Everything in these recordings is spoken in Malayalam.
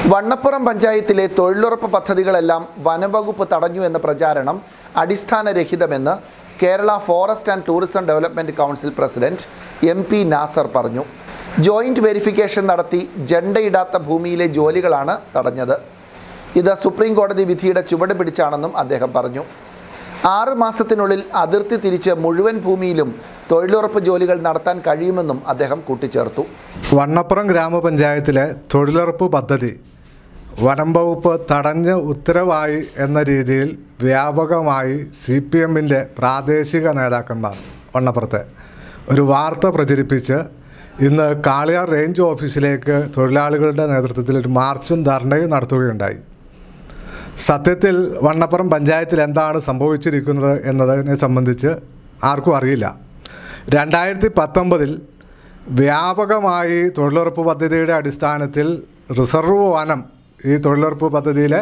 വണ്ണപ്പുറം പഞ്ചായത്തിലെ തൊഴിലുറപ്പ് പദ്ധതികളെല്ലാം വനംവകുപ്പ് തടഞ്ഞു എന്ന പ്രചാരണം അടിസ്ഥാനരഹിതമെന്ന് Kerala Forest and Tourism Development Council president M P Nasar പറഞ്ഞു ജോയിൻറ്റ് വെരിഫിക്കേഷൻ നടത്തി ജണ്ടയിടാത്ത ഭൂമിയിലെ ജോലികളാണ് തടഞ്ഞത് ഇത് സുപ്രീം കോടതി വിധിയുടെ ചുവട് പിടിച്ചാണെന്നും അദ്ദേഹം പറഞ്ഞു ആറ് മാസത്തിനുള്ളിൽ അതിർത്തി തിരിച്ച് മുഴുവൻ ഭൂമിയിലും തൊഴിലുറപ്പ് ജോലികൾ നടത്താൻ കഴിയുമെന്നും അദ്ദേഹം കൂട്ടിച്ചേർത്തു വണ്ണപ്പുറം ഗ്രാമപഞ്ചായത്തിലെ തൊഴിലുറപ്പ് പദ്ധതി വനം വകുപ്പ് തടഞ്ഞ് ഉത്തരവായി എന്ന രീതിയിൽ വ്യാപകമായി സി പി എമ്മിൻ്റെ പ്രാദേശിക നേതാക്കന്മാർ വണ്ണപ്പുറത്തെ ഒരു വാർത്ത പ്രചരിപ്പിച്ച് ഇന്ന് കാളിയാർ റേഞ്ച് ഓഫീസിലേക്ക് തൊഴിലാളികളുടെ നേതൃത്വത്തിൽ ഒരു മാർച്ചും ധർണയും നടത്തുകയുണ്ടായി സത്യത്തിൽ വണ്ണപ്പുറം പഞ്ചായത്തിൽ എന്താണ് സംഭവിച്ചിരിക്കുന്നത് എന്നതിനെ സംബന്ധിച്ച് ആർക്കും അറിയില്ല രണ്ടായിരത്തി പത്തൊമ്പതിൽ വ്യാപകമായി തൊഴിലുറപ്പ് പദ്ധതിയുടെ അടിസ്ഥാനത്തിൽ റിസർവ് വനം ഈ തൊഴിലുറപ്പ് പദ്ധതിയിലെ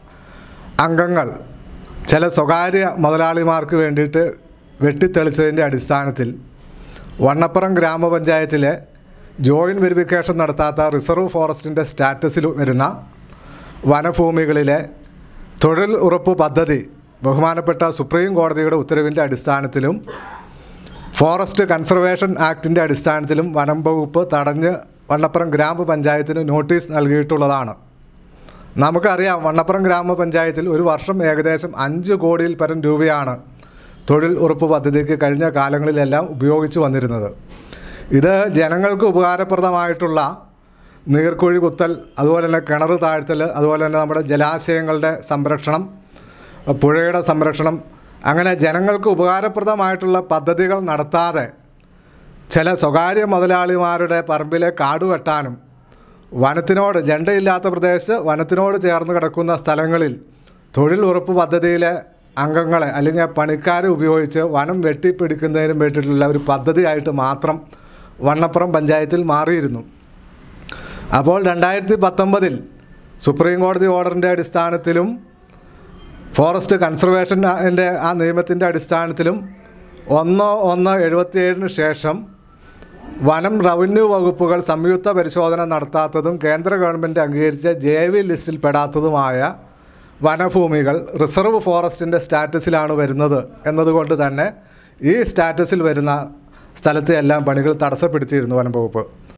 അംഗങ്ങൾ ചില സ്വകാര്യ മുതലാളിമാർക്ക് വേണ്ടിയിട്ട് വെട്ടിത്തെളിച്ചതിൻ്റെ അടിസ്ഥാനത്തിൽ വണ്ണപ്പുറം ഗ്രാമപഞ്ചായത്തിലെ ജോയിൻറ്റ് വെരിഫിക്കേഷൻ നടത്താത്ത റിസർവ് ഫോറസ്റ്റിൻ്റെ സ്റ്റാറ്റസിൽ വരുന്ന വനഭൂമികളിലെ തൊഴിൽ ഉറപ്പ് പദ്ധതി ബഹുമാനപ്പെട്ട സുപ്രീം കോടതിയുടെ ഉത്തരവിൻ്റെ അടിസ്ഥാനത്തിലും ഫോറസ്റ്റ് കൺസർവേഷൻ ആക്ടിൻ്റെ അടിസ്ഥാനത്തിലും വനം വകുപ്പ് തടഞ്ഞ് വണ്ണപ്പുറം ഗ്രാമപഞ്ചായത്തിന് നോട്ടീസ് നൽകിയിട്ടുള്ളതാണ് നമുക്കറിയാം വണ്ണപ്പുറം ഗ്രാമപഞ്ചായത്തിൽ ഒരു വർഷം ഏകദേശം അഞ്ച് കോടിയിൽ പരം രൂപയാണ് തൊഴിൽ ഉറപ്പ് പദ്ധതിക്ക് കഴിഞ്ഞ കാലങ്ങളിലെല്ലാം ഉപയോഗിച്ചു വന്നിരുന്നത് ഇത് ജനങ്ങൾക്ക് ഉപകാരപ്രദമായിട്ടുള്ള നീർക്കുഴി കുത്തൽ അതുപോലെ തന്നെ കിണർ താഴ്ത്തൽ അതുപോലെ തന്നെ നമ്മുടെ ജലാശയങ്ങളുടെ സംരക്ഷണം പുഴയുടെ സംരക്ഷണം അങ്ങനെ ജനങ്ങൾക്ക് ഉപകാരപ്രദമായിട്ടുള്ള പദ്ധതികൾ നടത്താതെ ചില സ്വകാര്യ മുതലാളിമാരുടെ പറമ്പിലെ കാട് വെട്ടാനും വനത്തിനോട് ജണ്ടയില്ലാത്ത പ്രദേശത്ത് വനത്തിനോട് ചേർന്ന് കിടക്കുന്ന സ്ഥലങ്ങളിൽ തൊഴിൽ ഉറപ്പ് പദ്ധതിയിലെ അംഗങ്ങളെ അല്ലെങ്കിൽ പണിക്കാരെ ഉപയോഗിച്ച് വനം വെട്ടിപ്പിടിക്കുന്നതിനും വേണ്ടിയിട്ടുള്ള ഒരു പദ്ധതിയായിട്ട് മാത്രം വണ്ണപ്പുറം പഞ്ചായത്തിൽ മാറിയിരുന്നു അപ്പോൾ രണ്ടായിരത്തി പത്തൊമ്പതിൽ സുപ്രീം കോടതി ഓർഡറിൻ്റെ അടിസ്ഥാനത്തിലും ഫോറസ്റ്റ് കൺസർവേഷൻ്റെ ആ നിയമത്തിൻ്റെ അടിസ്ഥാനത്തിലും ഒന്ന് ഒന്ന് എഴുപത്തിയേഴിന് ശേഷം വനം റവന്യൂ വകുപ്പുകൾ സംയുക്ത പരിശോധന നടത്താത്തതും കേന്ദ്ര ഗവൺമെൻറ് അംഗീകരിച്ച ജെ വി ലിസ്റ്റിൽ പെടാത്തതുമായ വനഭൂമികൾ റിസർവ് ഫോറസ്റ്റിൻ്റെ സ്റ്റാറ്റസിലാണ് വരുന്നത് എന്നതുകൊണ്ട് തന്നെ ഈ സ്റ്റാറ്റസിൽ വരുന്ന സ്ഥലത്തെ എല്ലാം പണികൾ തടസ്സപ്പെടുത്തിയിരുന്നു വനം വകുപ്പ്